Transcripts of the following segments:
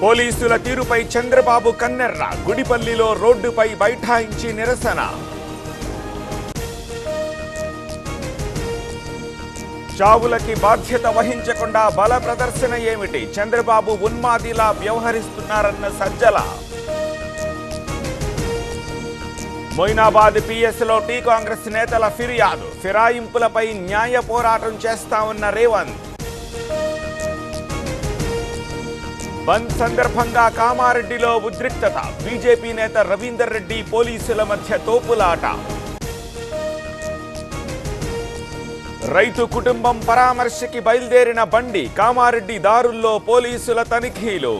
పోలీసుల తీరుపై చంద్రబాబు కన్నెర్ర గుడిపల్లిలో రోడ్డుపై బైఠాయించి నిరసన చావులకి బాధ్యత వహించకుండా బల ప్రదర్శన ఏమిటి చంద్రబాబు ఉన్మాదిలా వ్యవహరిస్తున్నారన్న సజ్జల మొయినాబాద్ పిఎస్లో టీ కాంగ్రెస్ నేతల ఫిర్యాదు ఫిరాయింపులపై న్యాయ పోరాటం చేస్తామన్న రేవంత్ బంద్ సందర్భంగా కామారెడ్డిలో ఉద్రిక్తత బీజేపీ నేత రవీందర్ రెడ్డి పోలీసుల మధ్య తోపులాట రైతు కుటుంబం పరామర్శకి బయలుదేరిన బండి కామారెడ్డి దారుల్లో పోలీసుల తనిఖీలు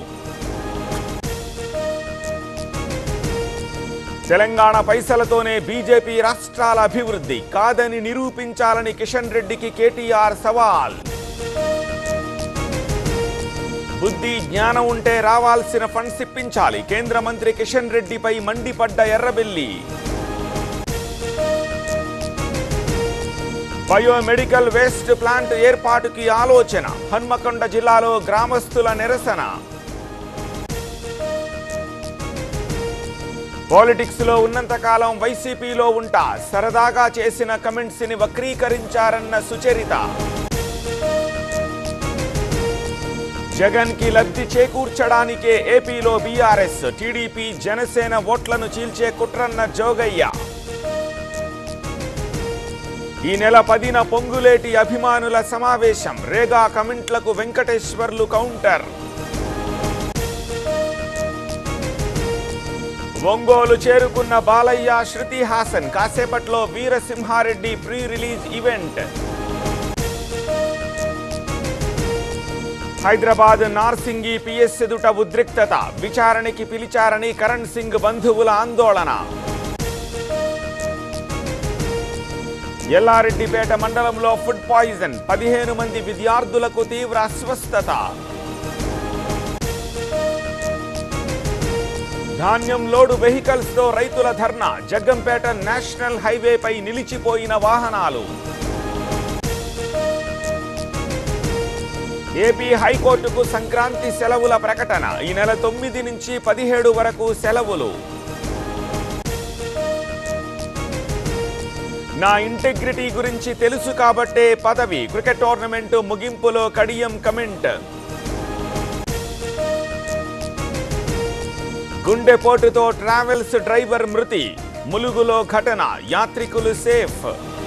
తెలంగాణ పైసలతోనే బీజేపీ రాష్ట్రాల అభివృద్ధి కాదని నిరూపించాలని కిషన్ రెడ్డికి కేటీఆర్ సవాల్ బుద్ధి జ్ఞానం ఉంటే రావాల్సిన ఫండ్స్ ఇప్పించాలి కేంద్ర మంత్రి కిషన్ రెడ్డిపై మండిపడ్డ ఎర్రబెల్లి బయోమెడికల్ వేస్ట్ ప్లాంట్ ఏర్పాటుకి ఆలోచన హన్మకొండ జిల్లాలో గ్రామస్తుల నిరసన పాలిటిక్స్ లో ఉన్నంతకాలం వైసీపీలో ఉంటా సరదాగా చేసిన కమెంట్స్ ని వక్రీకరించారన్న సుచరిత జగన్ కి లబ్ధి చేకూర్చడానికే ఏపీలో బీఆర్ఎస్ టీడీపీ జనసేన ఓట్లను చీల్చే కుట్రన్న జోగయ్య ఈ నెల పదిన పొంగులేటి అభిమానుల సమావేశం రేగా కమెంట్లకు వెంకటేశ్వర్లు కౌంటర్ ఒంగోలు చేరుకున్న బాలయ్య శృతి హాసన్ కాసేపట్లో Veera Simha Reddy pre release event Hyderabad Narsingi PS ఎదుట ఉద్రిక్తత విచారణకి పిలిచారని కరణ్ సింగ్ బంధువుల ఆందోళన ఎల్లారెడ్డిపేట మండలంలో ఫుడ్ పాయిజన్ పదిహేను మంది విద్యార్థులకు తీవ్ర అస్వస్థత ధాన్యం లోడు వెహికల్స్ తో రైతుల ధర్నా జగ్గంపేట నేషనల్ హైవేపై నిలిచిపోయిన వాహనాలు ఏపీ హైకోర్టుకు సంక్రాంతి సెలవుల ప్రకటన ఈ నెల తొమ్మిది నుంచి పదిహేడు వరకు సెలవులు నా ఇంటెగ్రిటీ గురించి తెలుసు కాబట్టే పదవి క్రికెట్ టోర్నమెంట్ ముగింపులో కడియం కమెంట్ గుండెపోటుతో ట్రావెల్స్ డ్రైవర్ మృతి ములుగులో ఘటన యాత్రికులు సేఫ్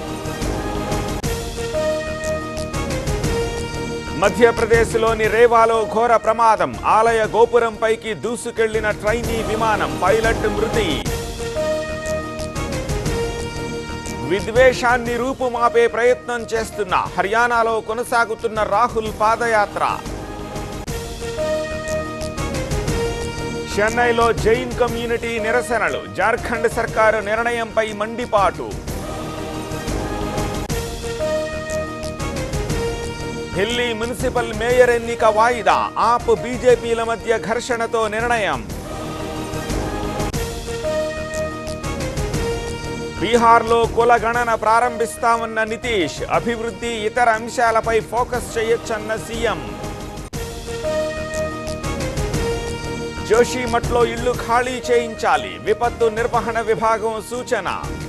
మధ్యప్రదేశ్లోని రేవాలో ఘోర ప్రమాదం ఆలయ గోపురంపైకి దూసుకెళ్లిన ట్రైనీ విమానం పైలట్ మృతి విద్వేషాన్ని రూపుమాపే ప్రయత్నం చేస్తున్న హర్యానాలో కొనసాగుతున్న రాహుల్ పాదయాత్ర చెన్నైలో జైన్ కమ్యూనిటీ నిరసనలు జార్ఖండ్ సర్కారు నిర్ణయంపై మండిపాటు ఢిల్లీ మున్సిపల్ మేయర్ ఎన్నిక వాయిదా ఆప్ బీజేపీల మధ్య ఘర్షణతో నిర్ణయం బీహార్లో కులగణన ప్రారంభిస్తామన్న నితీష్ అభివృద్ధి ఇతర అంశాలపై ఫోకస్ చేయొచ్చన్న సీఎం జోషిమఠ్లో ఇళ్లు ఖాళీ చేయించాలి విపత్తు నిర్వహణ విభాగం సూచన